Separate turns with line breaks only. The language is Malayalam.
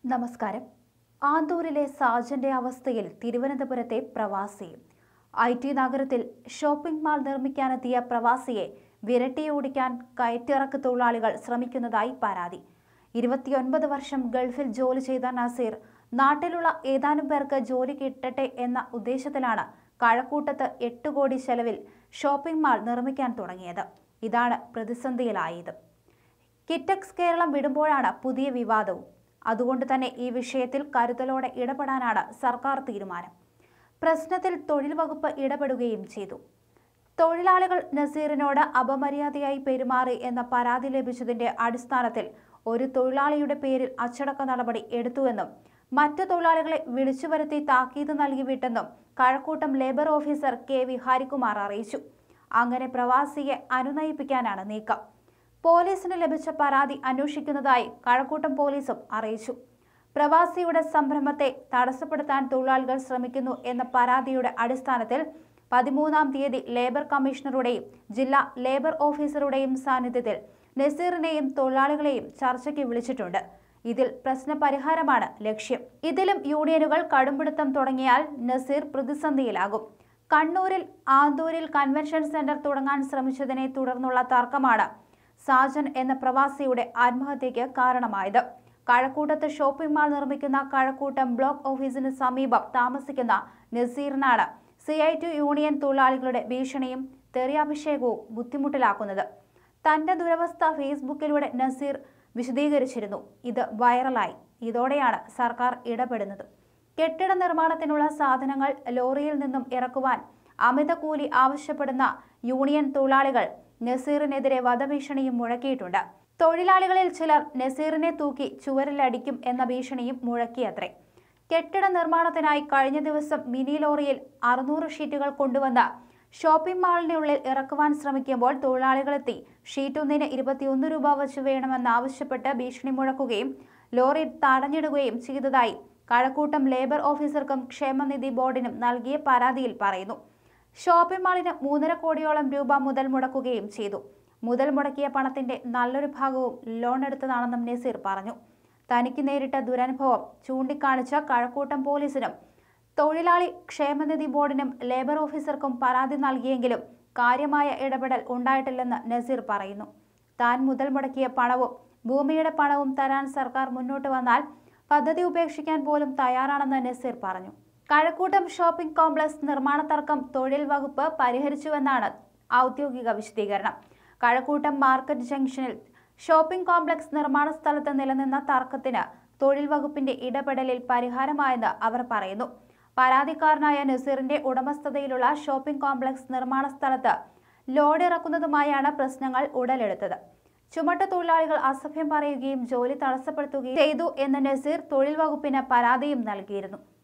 നമസ്കാരം ആന്തൂരിലെ സാജന്റെ അവസ്ഥയിൽ തിരുവനന്തപുരത്തെ പ്രവാസി ഐ ടി നഗരത്തിൽ ഷോപ്പിംഗ് മാൾ നിർമ്മിക്കാനെത്തിയ പ്രവാസിയെ വിരട്ടിയോടിക്കാൻ കയറ്റിറക്ക് തൊഴിലാളികൾ ശ്രമിക്കുന്നതായി പരാതി ഇരുപത്തിയൊൻപത് വർഷം ഗൾഫിൽ ജോലി ചെയ്ത നസീർ നാട്ടിലുള്ള ഏതാനും പേർക്ക് ജോലി കിട്ടട്ടെ എന്ന ഉദ്ദേശത്തിലാണ് കഴക്കൂട്ടത്ത് എട്ട് കോടി ചെലവിൽ ഷോപ്പിംഗ് മാൾ നിർമ്മിക്കാൻ തുടങ്ങിയത് ഇതാണ് പ്രതിസന്ധിയിലായത് കിറ്റക്സ് കേരളം വിടുമ്പോഴാണ് പുതിയ വിവാദവും അതുകൊണ്ട് തന്നെ ഈ വിഷയത്തിൽ കരുതലോടെ ഇടപെടാനാണ് സർക്കാർ തീരുമാനം പ്രശ്നത്തിൽ തൊഴിൽ വകുപ്പ് ഇടപെടുകയും ചെയ്തു തൊഴിലാളികൾ നസീറിനോട് അപമര്യാദയായി പെരുമാറി എന്ന പരാതി ലഭിച്ചതിന്റെ അടിസ്ഥാനത്തിൽ ഒരു തൊഴിലാളിയുടെ പേരിൽ അച്ചടക്ക നടപടി എടുത്തുവെന്നും മറ്റു തൊഴിലാളികളെ വിളിച്ചു വരുത്തി താക്കീത് നൽകി വിട്ടെന്നും Kazhakoottam labour officer K V Harikumar അറിയിച്ചു അങ്ങനെ പ്രവാസിയെ അനുനയിപ്പിക്കാനാണ് നീക്കം പോലീസിന് ലഭിച്ച പരാതി അന്വേഷിക്കുന്നതായി കഴക്കൂട്ടം പോലീസും അറിയിച്ചു പ്രവാസിയുടെ സംരംഭത്തെ തടസ്സപ്പെടുത്താൻ തൊഴിലാളികൾ ശ്രമിക്കുന്നു എന്ന പരാതിയുടെ അടിസ്ഥാനത്തിൽ പതിമൂന്നാം തീയതി ലേബർ കമ്മീഷണറുടെയും ജില്ലാ ലേബർ ഓഫീസറുടെയും സാന്നിധ്യത്തിൽ നസീറിനെയും തൊഴിലാളികളെയും ചർച്ചയ്ക്ക് വിളിച്ചിട്ടുണ്ട് ഇതിൽ പ്രശ്നപരിഹാരമാണ് ലക്ഷ്യം ഇതിലും യൂണിയനുകൾ കടുംപിടുത്തം തുടങ്ങിയാൽ നസീർ പ്രതിസന്ധിയിലാകും കണ്ണൂരിൽ ആന്തൂരിൽ കൺവെൻഷൻ സെന്റർ തുടങ്ങാൻ ശ്രമിച്ചതിനെ തുടർന്നുള്ള തർക്കമാണ് സാജൻ എന്ന പ്രവാസിയുടെ ആത്മഹത്യയ്ക്ക് കാരണമായത് കഴക്കൂട്ടത്ത് ഷോപ്പിംഗ് മാൾ നിർമ്മിക്കുന്ന കഴക്കൂട്ടം ബ്ലോക്ക് ഓഫീസിന് സമീപം താമസിക്കുന്ന നസീറിനാണ് സി ഐ ടി യൂണിയൻ തൊഴിലാളികളുടെ ഭീഷണിയും തെറിയാഭിഷേകവും ബുദ്ധിമുട്ടിലാക്കുന്നത് തന്റെ ദുരവസ്ഥ ഫേസ്ബുക്കിലൂടെ നസീർ വിശദീകരിച്ചിരുന്നു ഇത് വൈറലായി ഇതോടെയാണ് സർക്കാർ ഇടപെടുന്നത് കെട്ടിട നിർമ്മാണത്തിനുള്ള സാധനങ്ങൾ ലോറിയിൽ നിന്നും ഇറക്കുവാൻ അമിത കൂലി ആവശ്യപ്പെടുന്ന യൂണിയൻ തൊഴിലാളികൾ നസീറിനെതിരെ വധഭീഷണിയും മുഴക്കിയിട്ടുണ്ട് തൊഴിലാളികളിൽ ചിലർ നസീറിനെ തൂക്കി ചുവരിലടിക്കും എന്ന ഭീഷണിയും മുഴക്കിയത്രേ കെട്ടിട നിർമ്മാണത്തിനായി കഴിഞ്ഞ ദിവസം മിനി ലോറിയിൽ അറുന്നൂറ് ഷീറ്റുകൾ കൊണ്ടുവന്ന ഷോപ്പിംഗ് മാളിനുള്ളിൽ ഇറക്കുവാൻ ശ്രമിക്കുമ്പോൾ തൊഴിലാളികളെത്തി ഷീറ്റ് ഒന്നിന് ഇരുപത്തിയൊന്ന് രൂപ വച്ച് വേണമെന്നാവശ്യപ്പെട്ട് ഭീഷണി മുഴക്കുകയും ലോറി തടഞ്ഞിടുകയും ചെയ്തതായി കഴക്കൂട്ടം ലേബർ ഓഫീസർക്കും ക്ഷേമനിധി ബോർഡിനും നൽകിയ പരാതിയിൽ പറയുന്നു ഷോപ്പിംഗ് മാളിന് മൂന്നര കോടിയോളം രൂപ മുതൽ മുടക്കുകയും ചെയ്തു മുതൽ മുടക്കിയ പണത്തിന്റെ നല്ലൊരു ഭാഗവും ലോൺ എടുത്തതാണെന്നും നസീർ പറഞ്ഞു തനിക്ക് നേരിട്ട ദുരനുഭവം ചൂണ്ടിക്കാണിച്ച കഴക്കൂട്ടം പോലീസിനും തൊഴിലാളി ക്ഷേമനിധി ബോർഡിനും ലേബർ ഓഫീസർക്കും പരാതി നൽകിയെങ്കിലും കാര്യമായ ഇടപെടൽ ഉണ്ടായിട്ടില്ലെന്ന് നസീർ പറയുന്നു താൻ മുതൽ മുടക്കിയ പണവും ഭൂമിയുടെ പണവും തരാൻ സർക്കാർ മുന്നോട്ട് വന്നാൽ പദ്ധതി ഉപേക്ഷിക്കാൻ പോലും തയ്യാറാണെന്ന് നസീർ പറഞ്ഞു കഴക്കൂട്ടം ഷോപ്പിംഗ് കോംപ്ലക്സ് നിർമ്മാണ തർക്കം തൊഴിൽ വകുപ്പ് പരിഹരിച്ചുവെന്നാണ് ഔദ്യോഗിക വിശദീകരണം കഴക്കൂട്ടം മാർക്കറ്റ് ജംഗ്ഷനിൽ ഷോപ്പിംഗ് കോംപ്ലക്സ് നിർമ്മാണ സ്ഥലത്ത് നിലനിന്ന തർക്കത്തിന് തൊഴിൽ വകുപ്പിന്റെ ഇടപെടലിൽ പരിഹാരമായെന്ന് അവർ പറയുന്നു പരാതിക്കാരനായ നസീറിന്റെ ഉടമസ്ഥതയിലുള്ള ഷോപ്പിംഗ് കോംപ്ലക്സ് നിർമ്മാണ സ്ഥലത്ത് ലോഡ് ഇറക്കുന്നതുമായാണ് പ്രശ്നങ്ങൾ ഉടലെടുത്തത് ചുമട്ട തൊഴിലാളികൾ അസഭ്യം പറയുകയും ജോലി തടസ്സപ്പെടുത്തുകയും ചെയ്തു എന്ന് നസീർ തൊഴിൽ വകുപ്പിന് പരാതിയും നൽകിയിരുന്നു